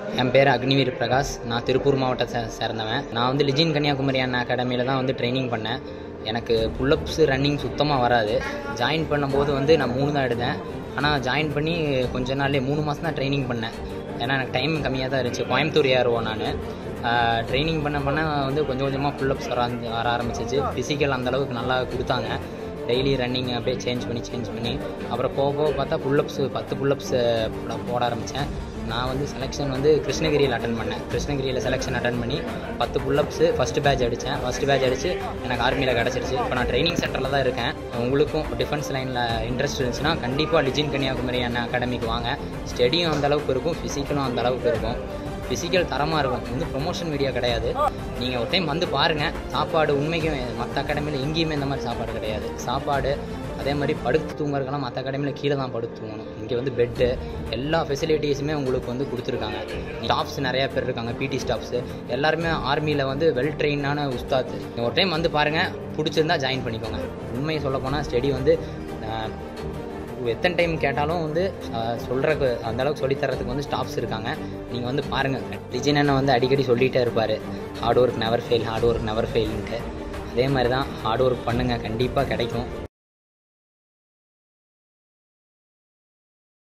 என் பேர் அக்னிவீர் பிரகாஷ் நான் திருப்பூர் மாவட்டத்தை சே- சேர்ந்தவன் நான் வந்து லிஜின் கன்னியாகுமரி அண்ணா அகாடமியில் தான் வந்து ட்ரைனிங் பண்ணேன் எனக்கு புல்லப்ஸ் ரன்னிங் சுத்தமாக வராது ஜாயின் பண்ணும்போது வந்து நான் மூணு தான் எடுத்தேன் ஆனால் ஜாயின் பண்ணி கொஞ்ச நாள்லேயே மூணு மாதம் தான் ட்ரைனிங் பண்ணேன் ஏன்னா எனக்கு டைம் கம்மியாக தான் இருந்துச்சு கோயம்புத்தூர் ஏறுவோம் நான் ட்ரைனிங் பண்ண பண்ண வந்து கொஞ்சம் கொஞ்சமாக புல்லப்ஸ் வர ஆரம்பி- வர ஆரம்பிச்சிச்சு ஃபிசிக்கல் அந்தளவுக்கு நல்லா கொடுத்தாங்க டெய்லி ரன்னிங் அப்படியே சேஞ்ச் பண்ணி சேஞ்ச் பண்ணி அப்புறம் போக போக பார்த்தா புல்லப்ஸ் பத்து புல்லப்ஸ் போட போட ஆரம்பித்தேன் நான் வந்து செலெக்ஷன் வந்து கிருஷ்ணகிரியில் அட்டன் பண்ணேன் கிருஷ்ணகிரியில் செலெக்ஷன் அட்டன் பண்ணி பத்து புல்லப்ஸு ஃபஸ்ட்டு பேட்ச் அடித்தேன் ஃபஸ்ட்டு பேட்ச் அடித்து எனக்கு ஆர்மியில் கிடச்சிருச்சு இப்போ நான் ட்ரைனிங் சென்டரில் தான் இருக்கேன் உங்களுக்கும் டிஃபென்ஸ் லைனில் இன்ட்ரெஸ்ட் இருந்துச்சுன்னா கண்டிப்பாக லிஜின் கன்னியாகுமரி அண்ணா அகாடமிக்கு வாங்க ஸ்டடியும் அந்த அளவுக்கு இருக்கும் ஃபிசிக்கலும் அந்த அளவுக்கு இருக்கும் ஃபிசிக்கல் தரமாக இருக்கும் இது வந்து ப்ரொமோஷன் வீடியோ கிடையாது நீங்கள் ஒரு டைம் வந்து பாருங்கள் சாப்பாடு உண்மைக்கும் மற்ற அகாடமியில் எங்கேயுமே இந்த மாதிரி சாப்பாடு கிடையாது சாப்பாடு அதே மாதிரி படுத்து தூங்குறதுக்கெல்லாம் மற்ற அகாடமியில் கீழே தான் படுத்து தூங்கணும் இங்கே வந்து பெட்டு எல்லா ஃபெசிலிட்டிஸுமே உங்களுக்கு வந்து கொடுத்துருக்காங்க ஸ்டாஃப்ஸ் நிறையா பேர் இருக்காங்க பிடி ஸ்டாஃப்ஸு எல்லாருமே ஆர்மியில் வந்து வெல் ட்ரெயினான உஸ்தாத் நீங்க ஒரு டைம் வந்து பாருங்கள் பிடிச்சிருந்தா ஜாயின் பண்ணிக்கோங்க உண்மையை சொல்லப் போனால் ஸ்டடி வந்து ஆஹ், எத்தனை டைம் கேட்டாலும் வந்து சொல்கிறக்கு அந்த அளவுக்கு சொல்லித் தரதுக்கு வந்து ஸ்டாஃப்ஸ் இருக்காங்க நீங்கள் வந்து பாருங்கள் லிஜின் அண்ணன் வந்து அடிக்கடி சொல்லிகிட்டே இருப்பார் hard work never fail hard work never ஃபெயில்ன்ட்டு அதே மாதிரி தான் ஹார்ட் ஒர்க் பண்ணுங்கள் கண்டிப்பாக கிடைக்கும்